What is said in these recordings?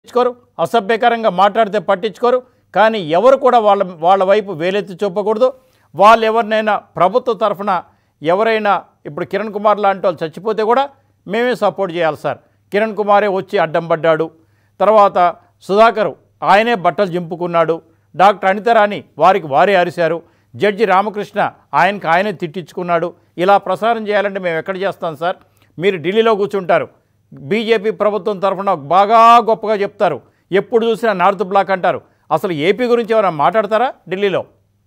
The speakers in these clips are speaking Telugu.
పట్టించుకోరు అసభ్యకరంగా మాట్లాడితే పట్టించుకోరు కానీ ఎవరు కూడా వాళ్ళ వాళ్ళ వైపు వేలెత్తి చూపకూడదు వాళ్ళు ఎవరినైనా ప్రభుత్వ తరఫున ఎవరైనా ఇప్పుడు కిరణ్ కుమార్ లాంటి వాళ్ళు చచ్చిపోతే కూడా మేమే సపోర్ట్ చేయాలి సార్ కిరణ్ కుమారే వచ్చి అడ్డం పడ్డాడు తర్వాత సుధాకర్ ఆయనే బట్టలు జింపుకున్నాడు డాక్టర్ అనితరాణి వారికి వారే అరిశారు జడ్జి రామకృష్ణ ఆయనకి ఆయనే తిట్టించుకున్నాడు ఇలా ప్రసారం చేయాలంటే మేము ఎక్కడ చేస్తాం సార్ మీరు ఢిల్లీలో కూర్చుంటారు బీజేపీ ప్రభుత్వం తరఫున బాగా గొప్పగా చెప్తారు ఎప్పుడు చూసినా నార్త్ బ్లాక్ అంటారు అసలు ఏపీ గురించి ఏమైనా మాట్లాడతారా ఢిల్లీలో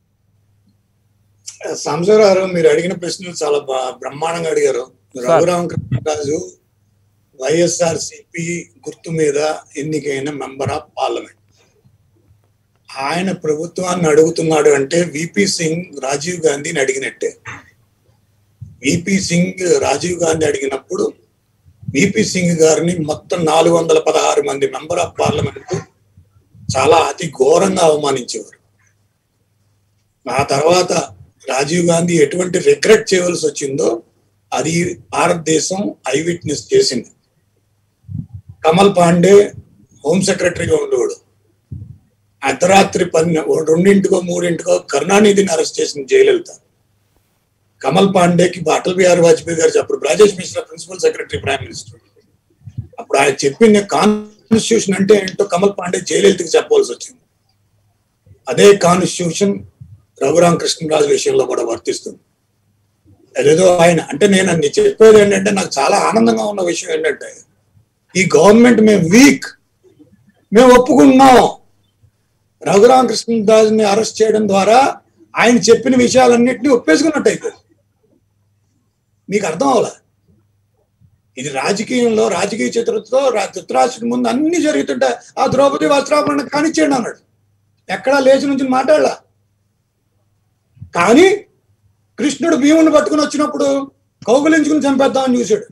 సాంబశివరావు గారు మీరు అడిగిన ప్రశ్నలు చాలా బా- బ్రహ్మాండంగా అడిగారు రఘురామకృష్ణరాజు వైఎస్ఆర్ సిపి గుర్తు మీద ఎన్నికైన మెంబర్ ఆఫ్ పార్లమెంట్ ఆయన ప్రభుత్వాన్ని అడుగుతున్నాడు అంటే విపి సింగ్ రాజీవ్ గాంధీని అడిగినట్టే విపి సింగ్ రాజీవ్ గాంధీ అడిగినప్పుడు విపి సింగ్ గారిని మొత్తం నాలుగు వందల పదహారు మంది మెంబర్ ఆఫ్ పార్లమెంట్ చాలా అతి ఘోరంగా అవమానించేవారు ఆ తర్వాత రాజీవ్ గాంధీ ఎటువంటి రిగ్రెట్ చేయవలసి వచ్చిందో అది భారతదేశం ఐ విట్నెస్ చేసింది కమల్ పాండే హోమ్ సెక్రటరీగా ఉండేవాడు అర్ధరాత్రి పన్నె రెండింటికో మూడింటికో కరుణానిధిని అరెస్ట్ చేసిన జయలలిత కమల్ పాండేకి అటల్ బిహారీ వాజ్పేయి గారు అప్పుడు Rajesh Mishra principal secretary prime minister అప్పుడు ఆయన చెప్పింది కాన్స్టిట్యూషన్ అంటే ఏంటో కమల్ పాండే జయలలితకి చెప్పవలసి వచ్చింది అదే కాన్స్టిట్యూషన్ రఘురామ కృష్ణరాజు విషయంలో కూడా వర్తిస్తుంది అదేదో ఆయన అంటే నేను అన్ని చెప్పేది ఏంటంటే నాకు చాలా ఆనందంగా ఉన్న విషయం ఏంటంటే ఈ గవర్నమెంట్ మేము వీక్ మేము ఒప్పుకున్నాం రఘురామ కృష్ణరాజుని అరెస్ట్ చేయడం ద్వారా ఆయన చెప్పిన విషయాలన్నింటినీ ఒప్పేసుకున్నట్టు అయిపోయింది మీకు అర్థం అవలా ఇది రాజకీయంలో రాజకీయ చిత్రతో ధృతరాష్ట్రుడి ముందు అన్ని జరుగుతుంటే ఆ ద్రౌపది వస్త్రాభరణ కానిచ్చేయండి అన్నాడు ఎక్కడా లేచి నుంచి మాట్లాడలా కానీ కృష్ణుడు భీముని పట్టుకుని వచ్చినప్పుడు కౌగులించుకుని చంపేద్దామని చూశాడు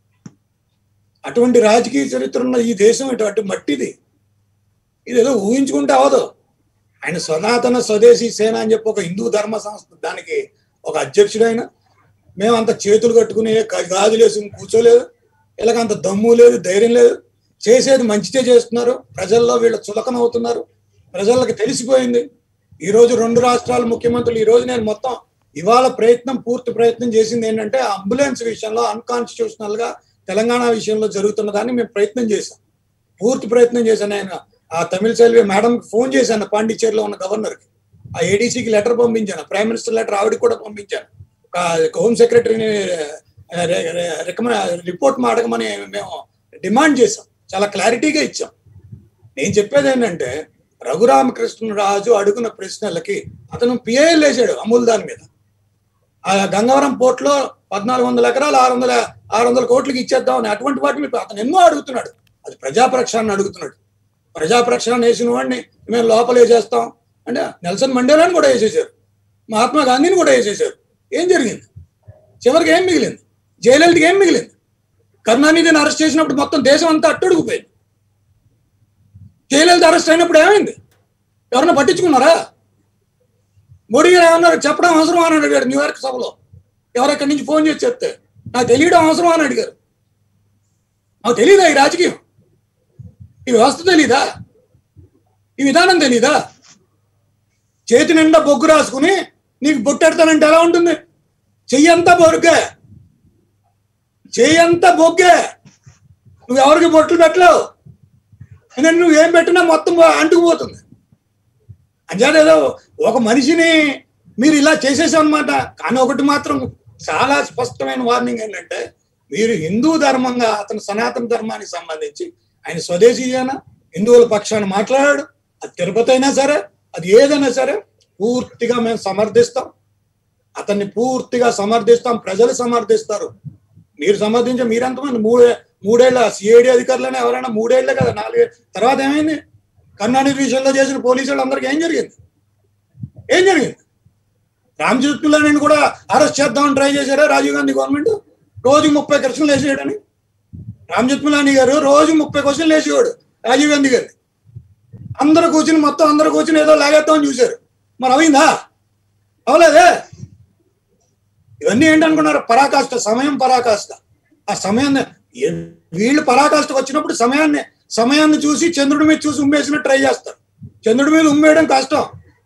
అటువంటి రాజకీయ చరిత్ర ఉన్న ఈ దేశం ఇటువంటి మట్టిది ఇది ఏదో ఊహించుకుంటే అవదు ఆయన సనాతన స్వదేశీ సేన అని చెప్పి ఒక హిందూ ధర్మ సంస్థ దానికి ఒక అధ్యక్షుడైన మేము అంత చేతులు కట్టుకుని గా- గాజులు వేసుకుని కూర్చోలేదు వీళ్ళకి అంత దమ్ము లేదు ధైర్యం లేదు చేసేది మంచిదే చేస్తున్నారు ప్రజల్లో వీళ్ళు చులకన అవుతున్నారు ప్రజలకు తెలిసిపోయింది ఈ రోజు రెండు రాష్ట్రాల ముఖ్యమంత్రులు ఈ రోజు నేను మొత్తం ఇవాళ ప్రయత్నం పూర్తి ప్రయత్నం చేసింది ఏంటంటే అంబులెన్స్ విషయంలో అన్కాన్స్టిట్యూషనల్ గా తెలంగాణ విషయంలో జరుగుతున్న దాన్ని మేము ప్రయత్నం చేశాం పూర్తి ప్రయత్నం చేశాను ఆయన ఆ తమిళ సెల్వి మేడం ఫోన్ చేశాను పాండిచ్చేరిలో ఉన్న గవర్నర్ కి ఆ ఏడీసీకి లెటర్ పంపించాను ప్రైమ్ మినిస్టర్ లెటర్ ఆవిడకి కూడా పంపించాను ఒక హోమ్ సెక్రటరీని రికమెండ్ రిపోర్ట్ అడగమని మేము డిమాండ్ చేశాం చాలా క్లారిటీగా ఇచ్చాం నేను చెప్పేది ఏంటంటే రఘురామకృష్ణరాజు అడుగున ప్రశ్నలకి అతను పిఐఎల్ వేసాడు అమూల్ దాని మీద ఆ గంగవరం పోర్ట్ లో పద్నాలుగు వందల ఎకరాలు ఆరు వందల ఆరు వందల కోట్లకి ఇచ్చేద్దామని అటువంటి వాటిని అతను ఎన్నో అడుగుతున్నాడు అది ప్రజాప్రక్షాన్ని అడుగుతున్నాడు ప్రజాప్రక్షాన్ని వేసిన వాడిని మేము లోపల వేసేస్తాం అంటే నెల్సన్ మండేలాని కూడా వేసేసారు మహాత్మా గాంధీని కూడా వేసేసారు ఏం జరిగింది చివరికి ఏం మిగిలింది జయలలితకి ఏం మిగిలింది కరుణానిధిని అరెస్ట్ చేసినప్పుడు మొత్తం దేశం అంతా అట్టడుగుపోయింది జయలలిత అరెస్ట్ అయినప్పుడు ఏమైంది ఎవరన్నా పట్టించుకున్నారా మోడీ గారు ఏమన్నారు చెప్పడం అవసరం అని అడిగాడు న్యూయార్క్ సభలో ఎవరెక్కడి నుంచి ఫోన్ చేసి చెప్తే నాకు తెలియడం అవసరం అని అడిగారు నాకు తెలియదా ఈ రాజకీయం ఈ వ్యవస్థ తెలీదా ఈ విధానం తెలీదా చేతి నిండా బొగ్గు రాసుకుని నీకు బొట్టెడతానంటే ఎలా ఉంటుంది చెయ్యంతా బొగ్గే చెయ్యంతా బొగ్గే నువ్వు ఎవరికి బొట్లు పెట్టలేవు నేను నువ్వు ఏం పెట్టినా మొత్తం అంటుకుపోతుంది అంచేత ఏదో ఒక మనిషిని మీరు ఇలా చేసేసాం అనమాట కానీ ఒకటి మాత్రం చాలా స్పష్టమైన వార్నింగ్ ఏంటంటే మీరు హిందూ ధర్మంగా అతను సనాతన ధర్మానికి సంబంధించి ఆయన స్వదేశీయన హిందువుల పక్షాన మాట్లాడాడు అది తిరుపతి అయినా సరే అది ఏదైనా సరే పూర్తిగా మేము సమర్థిస్తాం అతన్ని పూర్తిగా సమర్థిస్తాం ప్రజలు సమర్థిస్తారు మీరు సమర్థించే మీరెంతమంది మూడే మూడేళ్ల సిఐడి అధికారులనే ఎవరైనా మూడేళ్లే కదా నాలుగే తర్వాత ఏమైంది కరుణానిధి విషయంలో చేసిన పోలీసులు అందరికి ఏం జరిగింది ఏం జరిగింది రామ్ జెత్మలాని కూడా అరెస్ట్ చేద్దామని ట్రై చేశారా రాజీవ్ గాంధీ గవర్నమెంట్ రోజు ముప్పై క్వశ్చన్లు వేసేయడని రామ్ జెత్మలాని గారు రోజు ముప్పై క్వశ్చన్లు వేసేవాడు రాజీవ్ గాంధీ గారిని అందరూ కూర్చుని మొత్తం అందరూ కూర్చుని ఏదో లాగేద్దామని చూశారు మరి అయిందా అవలేదే ఇవన్నీ ఏంటనుకున్నారు పరాకాష్ట సమయం పరాకాష్ట ఆ సమయాన్ని ఏ- వీళ్ళు పరాకాష్ఠకు వచ్చినప్పుడు సమయాన్ని సమయాన్ని చూసి చంద్రుడి మీద చూసి ఉమ్మేసినట్టు ట్రై చేస్తారు చంద్రుడి మీద ఉమ్మేయడం కష్టం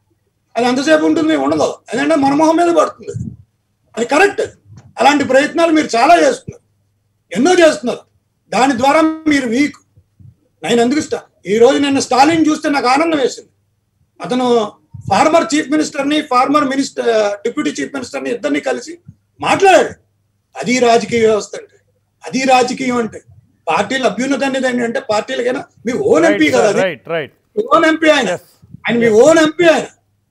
అది ఎంతసేపు ఉంటుంది ఉండదు ఎందుకంటే మన మొహం మీద పడుతుంది అది కరెక్ట్ అలాంటి ప్రయత్నాలు మీరు చాలా చేస్తున్నారు ఎన్నో చేస్తున్నారు దాని ద్వారా మీరు వీక్ నేను ఎందుకు ఇష్టం ఈ రోజు నేను స్టాలిన్ చూస్తే నాకు ఆనందం వేసింది అతను ఫార్మర్ చీఫ్ మినిస్టర్ని ఫార్మర్ మినిస్టర్ డిప్యూటీ చీఫ్ మినిస్టర్ని ఇద్దరిని కలిసి మాట్లాడాడు అది రాజకీయ వ్యవస్థ అంటే అది రాజకీయం అంటే పార్టీల అభ్యున్నత అనేది ఏంటంటే పార్టీలకైనా మీ ఓన్ ఎంపీ కదా అది రైట్ రైట్ మీ ఓన్ ఎంపీ ఆయన Yes. ఆయన మీ ఓన్ ఎంపీ ఆయన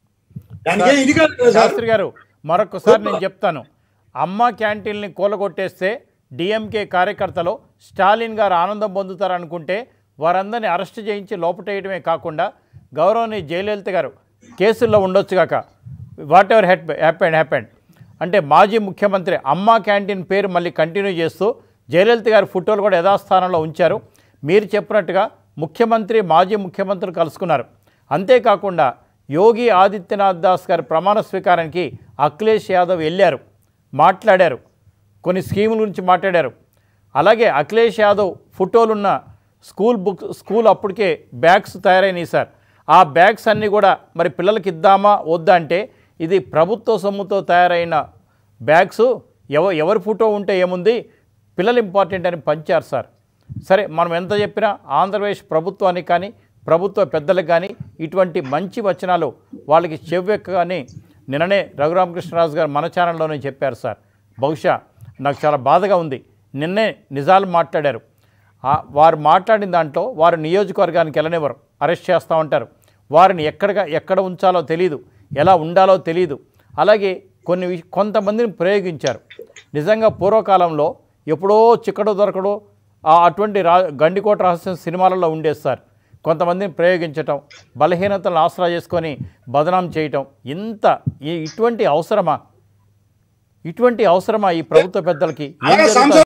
దానికే ఇది కాదు కదా సార్ శాస్త్రి గారు మరొకసారి నేను చెప్తాను అమ్మ క్యాంటీన్ని కూలగొట్టేస్తే డిఎంకే కార్యకర్తలు స్టాలిన్ గారు ఆనందం పొందుతారనుకుంటే వారందరినీ అరెస్ట్ చేయించి లోపటేయడమే కాకుండా గౌరవనీయ జయలలిత గారు కేసుల్లో ఉండొచ్చు కాక whatever hap happened happened అంటే మాజీ ముఖ్యమంత్రి అమ్మ క్యాంటీన్ పేరు మళ్ళీ కంటిన్యూ చేస్తూ జయలలిత గారి ఫోటోలు కూడా యథాస్థానంలో ఉంచారు మీరు చెప్పినట్టుగా ముఖ్యమంత్రి మాజీ ముఖ్యమంత్రులు కలుసుకున్నారు అంతేకాకుండా యోగి ఆదిత్యనాథ్ దాస్ గారి ప్రమాణ స్వీకారానికి అఖిలేష్ యాదవ్ వెళ్ళారు మాట్లాడారు కొన్ని స్కీముల గురించి మాట్లాడారు అలాగే అఖిలేష్ యాదవ్ ఫోటోలున్న స్కూల్ బుక్ స్కూల్ అప్పటికే బ్యాగ్స్ తయారైనాయి సార్ ఆ బ్యాగ్స్ అన్నీ కూడా మరి పిల్లలకి ఇద్దామా వద్దా అంటే ఇది ప్రభుత్వ సొమ్ముతో తయారైన బ్యాగ్స్ ఎవ ఎవరి ఫోటో ఉంటే ఏముంది పిల్లలు ఇంపార్టెంట్ అని పంచారు సార్ సరే మనం ఎంత చెప్పినా ఆంధ్రప్రదేశ్ ప్రభుత్వానికి కానీ ప్రభుత్వ పెద్దలకు కానీ ఇటువంటి మంచి వచనాలు వాళ్ళకి చెవ్వెక్కగానే నిన్ననే రఘురామకృష్ణరాజు గారు మన ఛానల్లోనే చెప్పారు సార్ బహుశా నాకు చాలా బాధగా ఉంది నిన్నే నిజాలు మాట్లాడారు ఆ వారు మాట్లాడిన దాంట్లో వారు నియోజకవర్గానికి వెళ్ళనివ్వరు అరెస్ట్ చేస్తూ ఉంటారు వారిని ఎక్కడగా ఎక్కడ ఉంచాలో తెలియదు ఎలా ఉండాలో తెలియదు అలాగే కొన్ని విష- కొంతమందిని ప్రయోగించారు నిజంగా పూర్వకాలంలో ఎప్పుడో చిక్కడో దొరకడో ఆ అటువంటి రా గండికోట రహస్యం సినిమాలలో ఉండేది సార్ కొంతమందిని ప్రయోగించటం బలహీనతలను ఆసరా చేసుకొని బదనాం చేయటం ఇంత ఈ- ఇటువంటి అవసరమా ఇటువంటి అవసరమా ఈ ప్రభుత్వ పెద్దలకి ఏం అలాగే జరుగుతా- సాంస